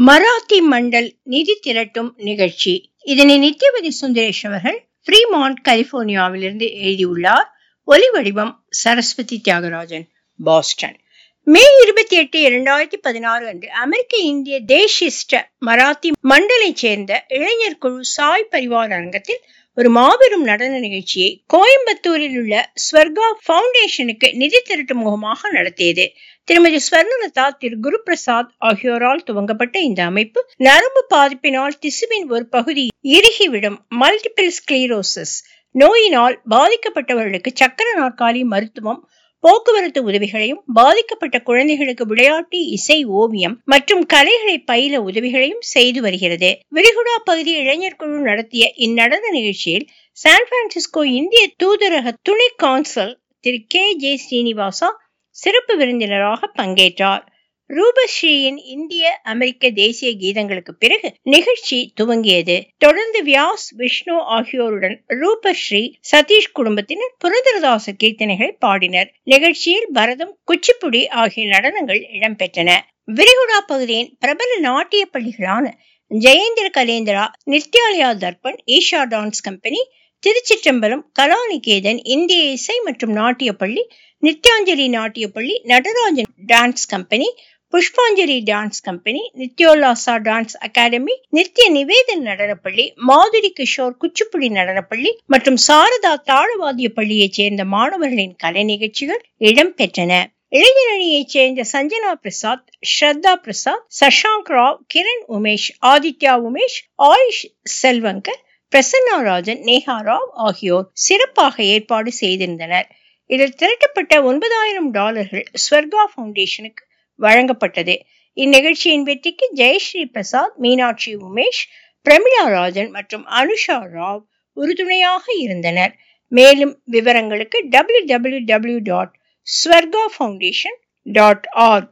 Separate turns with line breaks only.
மராத்தி மண்டல் நிதி திரட்டும் நிகழ்ச்சி இதனை நித்யவதி சுந்தரேஷ் அவர்கள் ஃப்ரீமான்ட் கலிபோர்னியாவிலிருந்து எழுதியுள்ளார் ஒலி வடிவம் சரஸ்வதி தியாகராஜன் பாஸ்டன் மே இருபத்தி எட்டு இரண்டாயிரத்தி பதினாறு அன்று அமெரிக்க இந்திய தேசிஸ்ட மராத்தி மண்டலை சேர்ந்த இளைஞர் குழு சாய் பரிவார் அரங்கத்தில் ஒரு மாபெரும் நடன நிகழ்ச்சியை கோயம்புத்தூரில் உள்ள ஸ்வர்கா பவுண்டேஷனுக்கு நிதி திரட்டும் முகமாக நடத்தியது திருமதி ஸ்வர்ணலதா திரு குரு பிரசாத் ஆகியோரால் துவங்கப்பட்ட இந்த அமைப்பு நரம்பு பாதிப்பினால் திசுவின் ஒரு பகுதி இறுகிவிடும் மல்டிபிள் ஸ்கிளீரோசிஸ் நோயினால் பாதிக்கப்பட்டவர்களுக்கு சக்கர நாற்காலி மருத்துவம் போக்குவரத்து உதவிகளையும் பாதிக்கப்பட்ட குழந்தைகளுக்கு விளையாட்டு இசை ஓவியம் மற்றும் கலைகளை பயில உதவிகளையும் செய்து வருகிறது விரிகுடா பகுதி இளைஞர் குழு நடத்திய இந்நடன நிகழ்ச்சியில் சான் பிரான்சிஸ்கோ இந்திய தூதரக துணை consul Thiru K J Srinivasa சிறப்பு விருந்தினராக பங்கேற்றார் ரூபஸ்ரீயின் இந்திய அமெரிக்க தேசிய கீதங்களுக்கு பிறகு நிகழ்ச்சி துவங்கியது தொடர்ந்து வியாஸ் விஷ்ணு ஆகியோருடன் ரூபஸ்ரீ சதீஷ் குடும்பத்தினர் புரந்தரதாச கீர்த்தனைகளை பாடினர் நிகழ்ச்சியில் பரதம் குச்சிப்புடி ஆகிய நடனங்கள் இடம்பெற்றன விரிகுடா பகுதியின் பிரபல நாட்டிய பள்ளிகளான ஜெயேந்திர கலேந்திரா நித்யாலயா தர்பன் ஈஷா டான்ஸ் கம்பெனி திருச்சிற்றம்பலம் கலாநிகேதன் இந்திய இசை மற்றும் நாட்டிய பள்ளி நித்யாஞ்சலி நாட்டிய பள்ளி Natarajan dance company Pushpanjali dance company Nithyollasa dance academy Nithya Nivedan நடனப்பள்ளி மாதுரி கிஷோர் குச்சிப்புடி நடனப்பள்ளி மற்றும் சாரதா தாழவாதிய பள்ளியைச் சேர்ந்த மாணவர்களின் கலை நிகழ்ச்சிகள் இடம்பெற்றன இளைஞர் அணியைச் சேர்ந்த சஞ்சனா பிரசாத் ஸ்ரத்தா பிரசாத் சஷாங்க் ராவ் கிரண் உமேஷ் ஆதித்யா உமேஷ் ஆயுஷ் செல்வங்கர் பிரசன்னா ராஜன் நேஹா ராவ் ஆகியோர் சிறப்பாக ஏற்பாடு செய்திருந்தனர் இதில் திரட்டப்பட்ட ஒன்பதாயிரம் டாலர்கள் ஸ்வர்கா பவுண்டேஷனுக்கு வழங்கப்பட்டது இந்நிகழ்ச்சியின் வெற்றிக்கு ஜெயஸ்ரீ பிரசாத் மீனாட்சி உமேஷ் பிரமிளா ராஜன் மற்றும் அனுஷா ராவ் உறுதுணையாக இருந்தனர் மேலும் விவரங்களுக்கு W W W dot Swarga foundation dot arc